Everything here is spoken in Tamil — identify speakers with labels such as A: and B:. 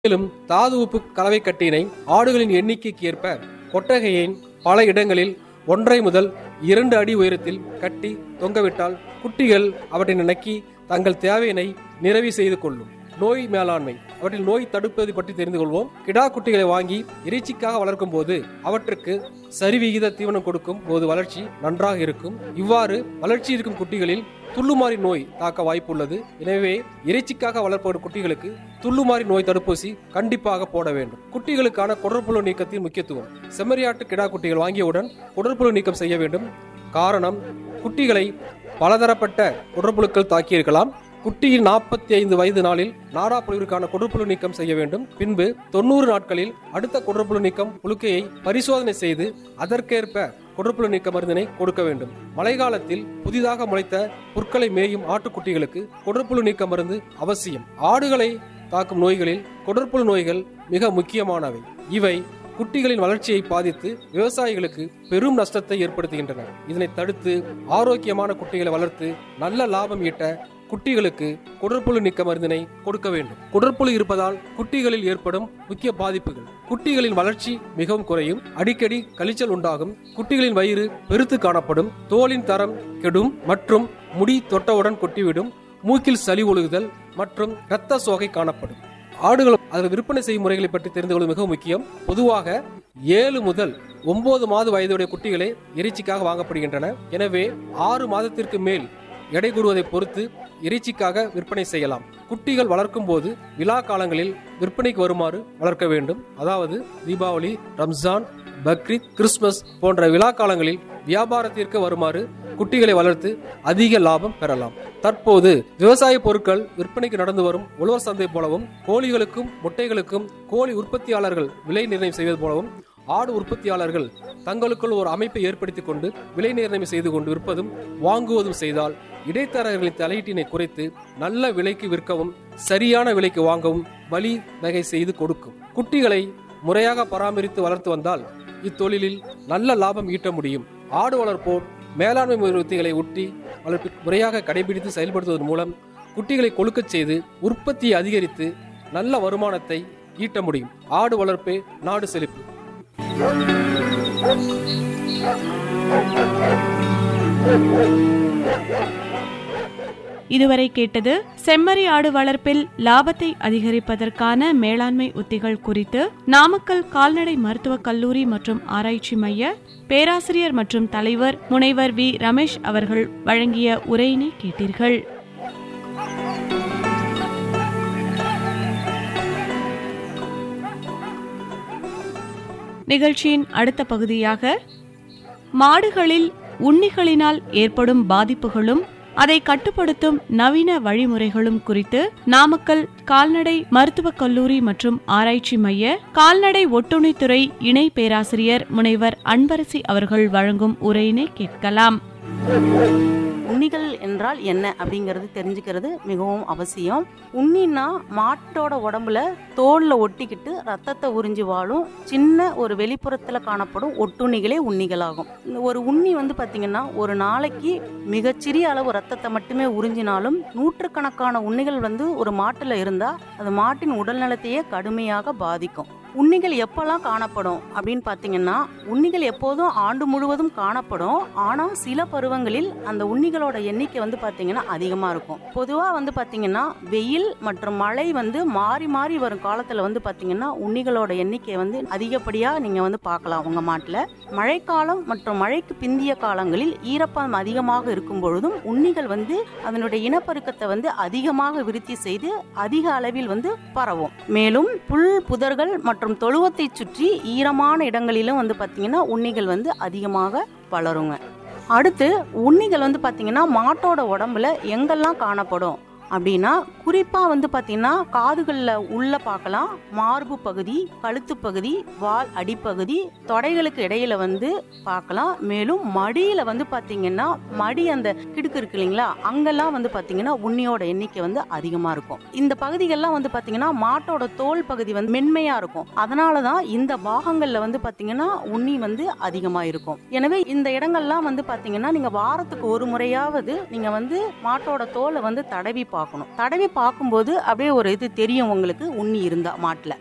A: மேலும் தாது உப்பு கலவை கட்டினை ஆடுகளின் எண்ணிக்கைக்கு ஏற்ப கொட்டகையின் பல இடங்களில் ஒன்றை முதல் இரண்டு அடி உயரத்தில் கட்டி தொங்கவிட்டால் குட்டிகள் அவற்றினை நக்கி தங்கள் தேவையினை நிறைவு செய்து கொள்ளும் நோய் மேலாண்மை அவற்றில் நோய் தடுப்பது பற்றி தெரிந்து கொள்வோம் கிடா குட்டிகளை வாங்கி இறைச்சிக்காக வளர்க்கும் போது அவற்றுக்கு சரிவிகித தீவனம் கொடுக்கும் போது வளர்ச்சி நன்றாக இருக்கும் இவ்வாறு வளர்ச்சி இருக்கும் குட்டிகளில் துள்ளுமாறி நோய் தாக்க வாய்ப்புள்ளது எனவே இறைச்சிக்காக வளர்ப்படும் குட்டிகளுக்கு துள்ளுமாறி நோய் தடுப்பூசி கண்டிப்பாக போட வேண்டும் குட்டிகளுக்கான குடற்புழு நீக்கத்தின் முக்கியத்துவம் செம்மறியாட்டு கிடா குட்டிகள் வாங்கியவுடன் குடற்புழு நீக்கம் செய்ய வேண்டும் காரணம் குட்டிகளை பலதரப்பட்ட குடற்புழுக்கள் தாக்கியிருக்கலாம் குட்டியின் நாற்பத்தி ஐந்து வயது நாளில் நாடாப்புழுவிற்கான குடற்புழு நீக்கம் செய்ய வேண்டும் பின்பு தொண்ணூறு நாட்களில் அடுத்த குடற்புழு நீக்கம் புழுக்கையை பரிசோதனை செய்து அதற்கேற்ப குடற்புழு நீக்க மருந்தினை கொடுக்க வேண்டும் மழைக்காலத்தில் புதிதாக முளைத்த புற்களை மேயும் ஆட்டுக்குட்டிகளுக்கு குடற்புழு நீக்க மருந்து அவசியம் ஆடுகளை தாக்கும் நோய்களில் குடற்புழு நோய்கள் மிக முக்கியமானவை இவை குட்டிகளின் வளர்ச்சியை பாதித்து விவசாயிகளுக்கு பெரும் நஷ்டத்தை ஏற்படுத்துகின்றன இதனை தடுத்து ஆரோக்கியமான குட்டிகளை வளர்த்து நல்ல லாபம் ஈட்ட குட்டிகளுக்கு குடற்புழு நீக்க மருந்தினை கொடுக்க வேண்டும் குடற்புழு இருப்பதால் குட்டிகளில் ஏற்படும் முக்கிய பாதிப்புகள் குட்டிகளின் வளர்ச்சி மிகவும் குறையும் அடிக்கடி கழிச்சல் உண்டாகும் குட்டிகளின் வயிறு பெருத்து காணப்படும் தோலின் தரம் கெடும் மற்றும் முடி தொட்டவுடன் கொட்டிவிடும் மூக்கில் சளி ஒழுகுதல் மற்றும் இரத்த சோகை காணப்படும் ஆடுகள் அதன் விற்பனை செய்யும் முறைகளை பற்றி தெரிந்து கொள்வது மிகவும் முக்கியம் பொதுவாக ஏழு முதல் ஒன்பது மாத வயதுடைய குட்டிகளே இறைச்சிக்காக வாங்கப்படுகின்றன எனவே ஆறு மாதத்திற்கு மேல் எடை கூடுவதை பொறுத்து இறைச்சிக்காக விற்பனை செய்யலாம் குட்டிகள் வளர்க்கும் போது விழா காலங்களில் விற்பனைக்கு வருமாறு வளர்க்க வேண்டும் அதாவது தீபாவளி ரம்ஜான் பக்ரீத் கிறிஸ்துமஸ் போன்ற விழா காலங்களில் வியாபாரத்திற்கு வருமாறு குட்டிகளை வளர்த்து அதிக லாபம் பெறலாம் தற்போது விவசாய பொருட்கள் விற்பனைக்கு நடந்து வரும் உழவர் சந்தை போலவும் கோழிகளுக்கும் முட்டைகளுக்கும் கோழி உற்பத்தியாளர்கள் விலை நிர்ணயம் செய்வது போலவும் ஆடு உற்பத்தியாளர்கள் தங்களுக்குள் ஒரு அமைப்பை ஏற்படுத்திக் கொண்டு விலை நிர்ணயம் செய்து கொண்டு விற்பதும் வாங்குவதும் செய்தால் இடைத்தரகர்களின் தலையீட்டினை குறைத்து நல்ல விலைக்கு விற்கவும் சரியான விலைக்கு வாங்கவும் வழி வகை செய்து கொடுக்கும் குட்டிகளை முறையாக பராமரித்து வளர்த்து வந்தால் இத்தொழிலில் நல்ல லாபம் ஈட்ட முடியும் ஆடு வளர்ப்போர் மேலாண்மை உத்திகளை ஒட்டி வளர்ப்பு முறையாக கடைபிடித்து செயல்படுத்துவதன் மூலம் குட்டிகளை கொழுக்கச் செய்து உற்பத்தியை அதிகரித்து நல்ல வருமானத்தை ஈட்ட முடியும் ஆடு வளர்ப்பே நாடு செழிப்பு
B: இதுவரை கேட்டது செம்மறி ஆடு வளர்ப்பில் லாபத்தை அதிகரிப்பதற்கான மேலாண்மை உத்திகள் குறித்து நாமக்கல் கால்நடை மருத்துவக் கல்லூரி மற்றும் ஆராய்ச்சி மைய பேராசிரியர் மற்றும் தலைவர் முனைவர் வி ரமேஷ் அவர்கள் வழங்கிய உரையினை கேட்டீர்கள் நிகழ்ச்சியின் அடுத்த பகுதியாக மாடுகளில் உண்ணிகளினால் ஏற்படும் பாதிப்புகளும் அதை கட்டுப்படுத்தும் நவீன வழிமுறைகளும் குறித்து நாமக்கல் கால்நடை மருத்துவக் கல்லூரி மற்றும் ஆராய்ச்சி மைய கால்நடை ஒட்டுணித்துறை இணை பேராசிரியர் முனைவர் அன்பரசி அவர்கள் வழங்கும் உரையினை கேட்கலாம்
C: உண்ணிகள் என்றால் என்ன அப்படிங்கிறது தெரிஞ்சுக்கிறது மிகவும் அவசியம் உண்ணின்னா மாட்டோட உடம்புல தோல்ல ஒட்டிக்கிட்டு ரத்தத்தை உறிஞ்சி வாழும் சின்ன ஒரு வெளிப்புறத்துல காணப்படும் ஒட்டுண்ணிகளே உண்ணிகளாகும் இந்த ஒரு உண்ணி வந்து பாத்தீங்கன்னா ஒரு நாளைக்கு மிகச்சிறிய அளவு ரத்தத்தை மட்டுமே உறிஞ்சினாலும் நூற்றுக்கணக்கான உண்ணிகள் வந்து ஒரு மாட்டுல இருந்தா அது மாட்டின் உடல் நலத்தையே கடுமையாக பாதிக்கும் உண்ணிகள் எப்பெல்லாம் காணப்படும் அப்படின்னு பார்த்தீங்கன்னா உண்ணிகள் எப்போதும் ஆண்டு முழுவதும் காணப்படும் ஆனால் சில பருவங்களில் அந்த உண்ணிகளோட எண்ணிக்கை வந்து பார்த்தீங்கன்னா அதிகமாக இருக்கும் பொதுவாக வந்து பார்த்தீங்கன்னா வெயில் மற்றும் மழை வந்து மாறி மாறி வரும் காலத்தில் வந்து பார்த்தீங்கன்னா உண்ணிகளோட எண்ணிக்கை வந்து அதிகப்படியாக நீங்கள் வந்து பார்க்கலாம் உங்கள் மாட்டில் மழைக்காலம் மற்றும் மழைக்கு பிந்திய காலங்களில் ஈரப்பதம் அதிகமாக இருக்கும் பொழுதும் உண்ணிகள் வந்து அதனுடைய இனப்பெருக்கத்தை வந்து அதிகமாக விருத்தி செய்து அதிக அளவில் வந்து பரவும் மேலும் புல் புதர்கள் மற்றும் மற்றும் தொழுவத்தை சுற்றி ஈரமான இடங்களிலும் வந்து பார்த்தீங்கன்னா உண்ணிகள் வந்து அதிகமாக வளருங்க அடுத்து உண்ணிகள் வந்து பார்த்தீங்கன்னா மாட்டோட உடம்புல எங்கெல்லாம் காணப்படும் அப்படின்னா குறிப்பாக வந்து பார்த்தீங்கன்னா காதுகளில் உள்ள பார்க்கலாம் மார்பு பகுதி கழுத்து பகுதி வால் அடிப்பகுதி தொடைகளுக்கு இடையில வந்து பார்க்கலாம் மேலும் மடியில் வந்து பார்த்தீங்கன்னா மடி அந்த கிடுக்கு இருக்கு இல்லைங்களா அங்கெல்லாம் வந்து பார்த்தீங்கன்னா உண்ணியோட எண்ணிக்கை வந்து அதிகமாக இருக்கும் இந்த பகுதிகள்லாம் வந்து பார்த்தீங்கன்னா மாட்டோட தோல் பகுதி வந்து மென்மையாக இருக்கும் அதனால தான் இந்த பாகங்களில் வந்து பார்த்தீங்கன்னா உண்ணி வந்து அதிகமாக இருக்கும் எனவே இந்த இடங்கள்லாம் வந்து பார்த்தீங்கன்னா நீங்கள் வாரத்துக்கு ஒரு முறையாவது நீங்கள் வந்து மாட்டோட தோலை வந்து தடவி பார்க்கணும் பார்க்கணும் தடவி பார்க்கும்போது அப்படியே ஒரு இது தெரியும் உங்களுக்கு உண்ணி இருந்தா மாட்டுல